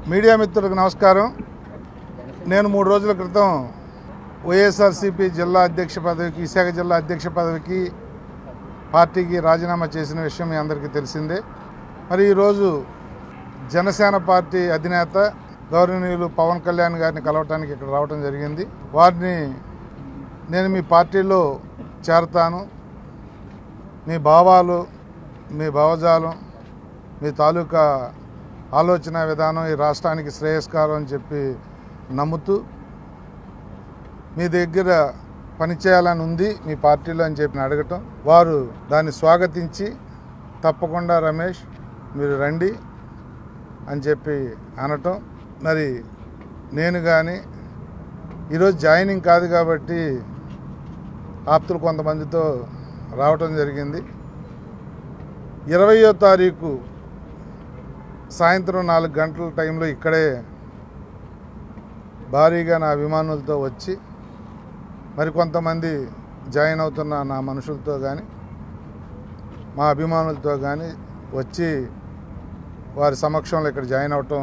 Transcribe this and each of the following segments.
media మిత్రులకు నమస్కారం నేను మూడు రోజుల క్రితం వైఎస్ఆర్సీపీ జిల్లా అధ్యక్ష పదవికి విశాఖ జిల్లా అధ్యక్ష పదవికి పార్టీకి రాజీనామా చేసిన విషయం మీ అందరికీ తెలిసిందే మరి ఈరోజు జనసేన పార్టీ అధినేత గౌరవనీయులు పవన్ కళ్యాణ్ గారిని కలవటానికి ఇక్కడ రావడం జరిగింది వారిని నేను మీ పార్టీలో చేరతాను మీ భావాలు మీ భావజాలం మీ తాలూకా ఆలోచన విధానం ఈ రాష్ట్రానికి శ్రేయస్కారం అని చెప్పి నమ్ముతూ మీ దగ్గర పనిచేయాలని ఉంది మీ పార్టీలో అని చెప్పి అడగటం వారు దాన్ని స్వాగతించి తప్పకుండా రమేష్ మీరు రండి అని చెప్పి అనటం మరి నేను కానీ ఈరోజు జాయినింగ్ కాదు కాబట్టి ఆప్తులు కొంతమందితో రావటం జరిగింది ఇరవయో తారీఖు సాయంత్రం నాలుగు గంటల టైంలో ఇక్కడే భారీగా నా అభిమానులతో వచ్చి మరి కొంతమంది జాయిన్ అవుతున్న నా మనుషులతో కానీ మా అభిమానులతో కానీ వచ్చి వారి సమక్షంలో ఇక్కడ జాయిన్ అవటం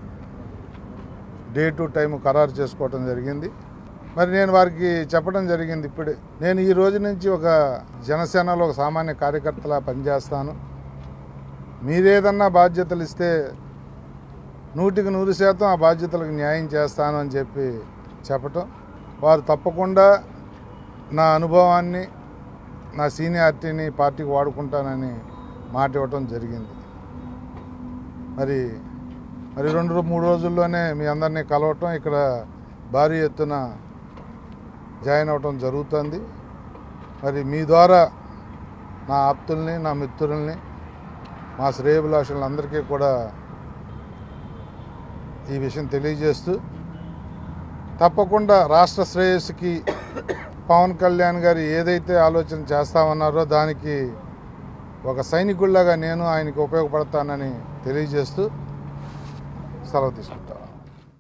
డే టు టైం ఖరారు చేసుకోవటం జరిగింది మరి నేను వారికి చెప్పడం జరిగింది ఇప్పుడే నేను ఈ రోజు నుంచి ఒక జనసేనలో ఒక సామాన్య కార్యకర్తలా పనిచేస్తాను మీరేదన్నా బాధ్యతలు ఇస్తే నూటికి నూరు శాతం ఆ బాధ్యతలకు న్యాయం చేస్తాను అని చెప్పి చెప్పటం వారు తప్పకుండా నా అనుభవాన్ని నా సీనియారిటీని పార్టీకి వాడుకుంటానని మాట ఇవ్వటం జరిగింది మరి మరి రెండు రో- మూడు రోజుల్లోనే మీ అందరినీ కలవటం ఇక్కడ భారీ ఎత్తున జాయిన్ అవటం జరుగుతుంది మరి మీ ద్వారా నా ఆప్తుల్ని నా మిత్రుల్ని మా శ్రేయభిలాషులందరికీ కూడా ఈ విషయం తెలియజేస్తూ తప్పకుండా రాష్ట్ర శ్రేయస్సుకి పవన్ కళ్యాణ్ గారు ఏదైతే ఆలోచన చేస్తామన్నారో దానికి ఒక సైనికుల్లాగా నేను ఆయనకి ఉపయోగపడతానని తెలియజేస్తూ సెలవు తీసుకుంటాను